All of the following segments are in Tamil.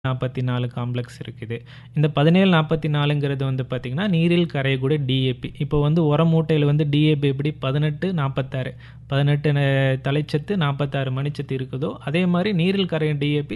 44 காம்ப்ளெக்ஸ் இருக்குது. இந்த 17, 44ங்கிறது வந்து பார்த்தீங்கன்னா, நீரில் கரையக்கூடிய டிஏபி. இப்போ வந்து உர மூட்டையில வந்து டிஏபி எப்படி 18, 46 18 ந தழைச்சத்து, 46 மணிச்சத்து இருக்குதோ, அதே மாரி நீரில் கரையும் டிஏபி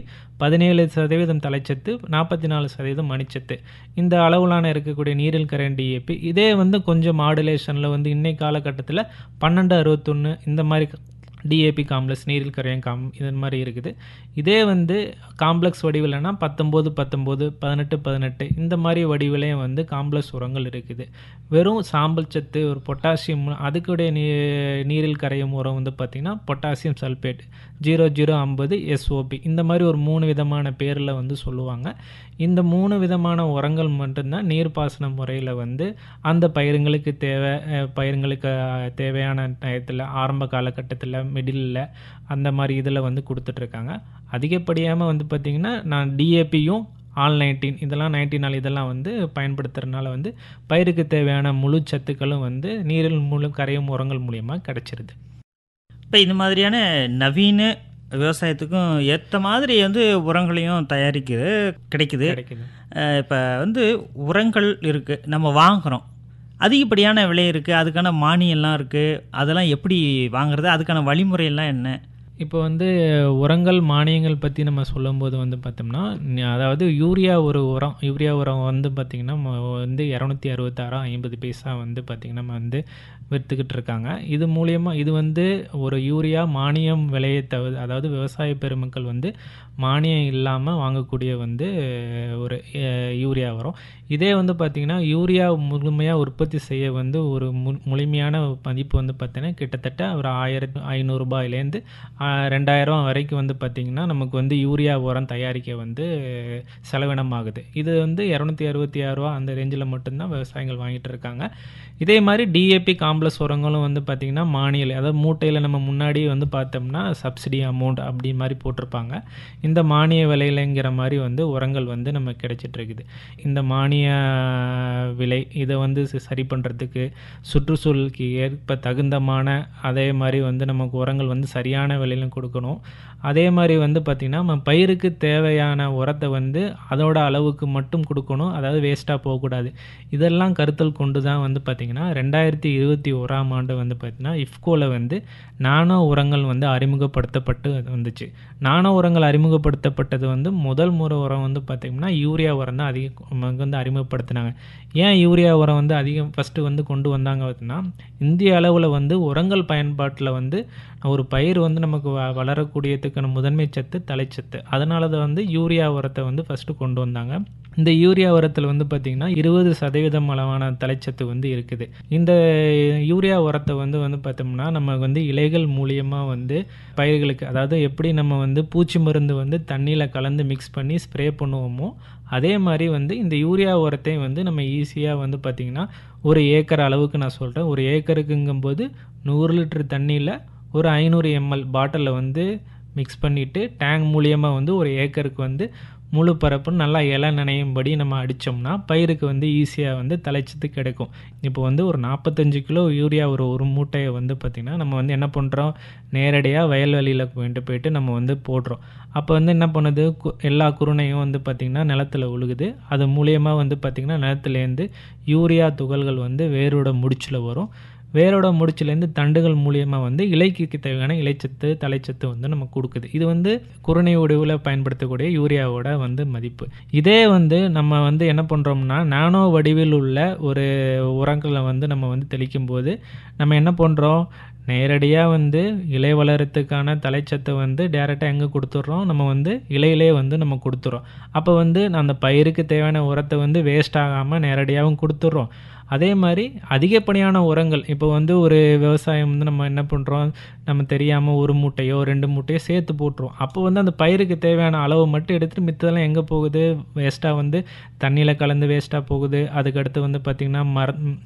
17% தழைச்சத்து, 44% மணிச்சத்து. இந்த அளவுலான இருக்கக்கூடிய நீரில் கரையும் டிஏபி. இதே வந்து கொஞ்சம் மாடுலேஷன்ல வந்து இன்னைய காலகட்டத்தில 12, 61 இந்த மாரி டிஏபி காம்ப்ளெக்ஸ் நீரில் கரையும் காம் இது மாரி இருக்குது. இதே வந்து காம்ப்ளெக்ஸ் வடிவிலனா 19, 19 18, 18 இந்த மாரி வடிவிலயும் வந்து காம்ப்ளெக்ஸ் உரங்கள் இருக்குது. வெறும் சாம்பல் சத்து, ஒரு பொட்டாசியம் அதுக்குடைய நீ நீரில் கரையும் உரம் வந்து பார்த்தீங்கன்னா, பொட்டாசியம் சல்பேட் 0050 எஸ்ஓபி இந்த மாரி ஒரு 3 விதமான பேர்ல வந்து சொல்லுவாங்க. இந்த 3 விதமான உரங்கள் மட்டும் தான் நீர்ப்பாசன முறையில வந்து அந்த பயிர்களுக்கு தேவை அ பயிர்களுக்கு தேவையான டயத்துல ஆரம்ப காலகட்டத்தில, மிடில்ல அந்த மாரி இதில வந்து குடுத்துட்டுருக்காங்க. அதிகப்படியாம வந்து பார்த்தீங்கன்னா, நான் டிஏபியும் ஆல் 19 இதெல்லாம் 19 இதெல்லாம் வந்து பயன்படுத்துறனால வந்து பயிருக்கு தேவையான முழு சத்துக்களும் வந்து நீரில் முழு கரையும் உரங்கள் மூலியமா கிடைச்சிருது. இப்ப இந்த மாதிரியான நவீன விவசாயத்துக்கும் ஏத்த மாதிரி வந்து உரங்களையும் தயாரிக்குது கிடைக்குது. கிடைக்குது. அ இப்ப வந்து உரங்கள் இருக்கு. நம்ம வாங்குறோம். அதிகப்படியான விலை இருக்கு. அதுக்கான மானியம்லாம் இருக்கு. அதெல்லாம் எப்படி வாங்குறது? அதுக்கான வழிமுறைலாம் என்ன? இப்போ வந்து உரங்கள், மானியங்கள் பத்தி நம்ம சொல்லும்போது வந்து பார்த்தோம்னா, அதாவது யூரியா ஒரு உரம் யூரியா உரம் வந்து பார்த்தீங்கன்னா, ம வந்து ரூ. 266.50 பைசா வந்து பார்த்தீங்கன்னா, நம்ம வந்து வித்துக்கிட்டு இருக்காங்க. இது மூலியமா இது வந்து ஒரு யூரியா மானியம் விலைய தவி அதாவது விவசாய பெருமக்கள் வந்து மானியம் இல்லாம வாங்கக்கூடிய வந்து ஒரு அ யூரியா உரம். இதே வந்து பார்த்தீங்கன்னா, யூரியா முழுமையா உற்பத்தி செய்ய வந்து ஒரு மு முழுமையான மதிப்பு வந்து பார்த்தீங்கன்னா, கிட்டத்தட்ட ஒரு ரூ. 1500லேருந்து அ ரூ. 2000 வரைக்கும் வந்து பார்த்தீங்கன்னா, நமக்கு வந்து யூரியா உரம் தயாரிக்க வந்து செலவினம் ஆகுது. இது வந்து ரூ. 266 அந்த ரேஞ்சில மட்டும் தான் விவசாயிகள் வாங்கிட்டு இருக்காங்க. இதே மாரி டிஏபி காம்ப்ளெக்ஸ் உரங்களும் வந்து பார்த்தீங்கன்னா, மானியம் அதாவது மூட்டையில நம்ம முன்னாடியே வந்து பார்த்தோம்னா, சப்சிடி அமௌண்ட் அப்படி மாரி போட்டிருப்பாங்க. இந்த மானிய விலையிலங்கிற மாரி வந்து உரங்கள் வந்து நமக்கு கிடைச்சிட்டு இருக்குது. இந்த மானிய விலை இத வந்து ச சரி பண்றதுக்கு சுற்றுச்சூழலுக்கு ஏற்ப தகுந்தமான அதே மாரி வந்து நமக்கு உரங்கள் வந்து சரியான விலையில குடுக்கணும். அதே மாரி வந்து பார்த்தீங்கன்னா, நம்ம பயிருக்கு தேவையான உரத்த வந்து அதோட அளவுக்கு மட்டும் குடுக்கணும். அதாவது வேஸ்ட்டா போகக்கூடாது. இதெல்லாம் கருத்தில் கொண்டு தான் வந்து பார்த்தீங்கன்னா, 2021ஆம் ஆண்டு வந்து பார்த்தீங்கன்னா, இஃப்கோல வந்து நானோ உரங்கள் வந்து அறிமுகப்படுத்தப்பட்டு வந்துச்சு. நானோ உரங்கள் அறிமுகப்படுத்தப்பட்டது வந்து முதல் முறை உரம் வந்து பார்த்தீங்கன்னா, யூரியா உரம் தான் அதிகம் வந்து அறிமுகப்படுத்துனாங்க. ஏன் யூரியா உரம் வந்து அதிகம் ஃபர்ஸ்ட்டு வந்து கொண்டு வந்தாங்க பார்த்தீங்கன்னா, இந்திய அளவுல வந்து உரங்கள் பயன்பாட்டுல வந்து ஒரு பயிர் வந்து நமக்கு வ வளரக்கூடியதுக்கான முதன்மை சத்து தழைச்சத்து. அதனால தான் வந்து யூரியா உரத்த வந்து ஃபர்ஸ்ட்டு கொண்டு வந்தாங்க. இந்த யூரியா உரத்தில வந்து பார்த்தீங்கன்னா, 20% அளவான தழைச்சத்து வந்து இருக்குது. இந்த யூரியா உரத்த வந்து வந்து பார்த்தோம்னா, நம்ம வந்து இலைகள் மூலியமா வந்து பயிர்களுக்கு அதாவது எப்படி நம்ம வந்து பூச்சி மருந்து வந்து தண்ணீல கலந்து மிக்ஸ் பண்ணி ஸ்ப்ரே பண்ணுவோமோ, அதே மாரி வந்து இந்த யூரியா உரத்தையும் வந்து நம்ம ஈஸியா வந்து பார்த்தீங்கன்னா, ஒரு ஏக்கர் அளவுக்கு நான் சொல்றேன். ஒரு ஏக்கருக்குங்கும்போது 100 லிட்டர் தண்ணீல ஒரு 500 எம்எல் பாட்டில்ல வந்து மிக்ஸ் பண்ணிட்டு, டேங்க் மூலியமா வந்து ஒரு ஏக்கருக்கு வந்து முழு பரப்பும் நல்லா இலை நனையும்படி நம்ம அடிச்சோம்னா, பயிருக்கு வந்து ஈஸியா வந்து தழைச்சத்து கிடைக்கும். இப்போ வந்து ஒரு 45 கிலோ யூரியா ஒரு ஒரு மூட்டைய வந்து பார்த்தீங்கன்னா, நம்ம வந்து என்ன பண்றோம், நேரடியா வயல்வெளியில கொண்டு போயிட்டு நம்ம வந்து போடுறோம். அப்ப வந்து என்ன பண்ணுது, கு எல்லா குருணையும் வந்து பார்த்தீங்கன்னா, நிலத்தில விழுகுது. அது மூலியமா வந்து பார்த்தீங்கன்னா, நிலத்திலேருந்து யூரியா துகள்கள் வந்து வேரோட முடிச்சுல வரும். வேரோட முடிச்சுலேருந்து தண்டுகள் மூலியமா வந்து இலைக்கு தேவையான இலைச்சத்து, தழைச்சத்து வந்து நமக்கு குடுக்குது. இது வந்து குருணை வடிவில பயன்படுத்தக்கூடிய யூரியாவோட வந்து மதிப்பு. இதே வந்து நம்ம வந்து என்ன பண்றோம்னா, நானோ வடிவில் உள்ள ஒரு உரங்கள வந்து நம்ம வந்து தெளிக்கும்போது, நம்ம என்ன பண்றோம், நேரடியா வந்து இலை வளர்றதுக்கான தழைச்சத்த வந்து டைரக்ட்டா எங்க குடுத்துடுறோம், நம்ம வந்து இலையிலேயே வந்து நம்ம குடுத்துர்றோம். அப்ப வந்து அந்த பயிருக்கு தேவையான உரத்த வந்து வேஸ்ட் ஆகாம நேரடியாவும் குடுத்துர்றோம். அதே மாரி அதிகப்படியான உரங்கள் இப்போ வந்து ஒரு விவசாயம் வந்து நம்ம என்ன பண்றோம், நம்ம தெரியாம 1 மூட்டையோ, 2 மூட்டையோ சேர்த்து போட்டுருவோம். அப்போ வந்து அந்த பயிருக்கு தேவையான அளவு மட்டும் எடுத்துட்டு மித்ததெல்லாம் எங்க போகுது, வேஸ்ட்டா வந்து தண்ணீல கலந்து வேஸ்ட்டா போகுது. அதுக்கடுத்து வந்து பார்த்தீங்கன்னா, மர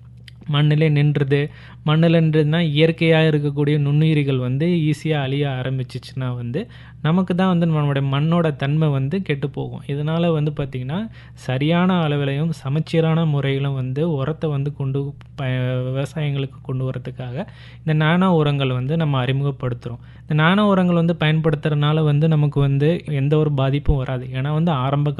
மண்ணிலே நின்றுது மண்ணில் நின்றுதுன்னா இயற்கையாக இருக்கக்கூடிய நுண்ணுயிரிகள் வந்து ஈஸியாக அழிய ஆரம்பிச்சிச்சுன்னா வந்து நமக்கு தான் வந்து நம்மளுடைய மண்ணோட தன்மை வந்து கெட்டு போகும் இதனால் வந்து பார்த்திங்கன்னா சரியான அளவிலையும் சமச்சீரான முறையிலும் வந்து உரத்தை வந்து கொண்டு ப விவசாயங்களுக்கு கொண்டு வரதுக்காக இந்த நானோ உரங்கள் வந்து நம்ம அறிமுகப்படுத்துகிறோம் இந்த நானோ உரங்கள் வந்து பயன்படுத்துறதுனால வந்து நமக்கு வந்து எந்த ஒரு பாதிப்பும் வராது ஏன்னா வந்து ஆரம்ப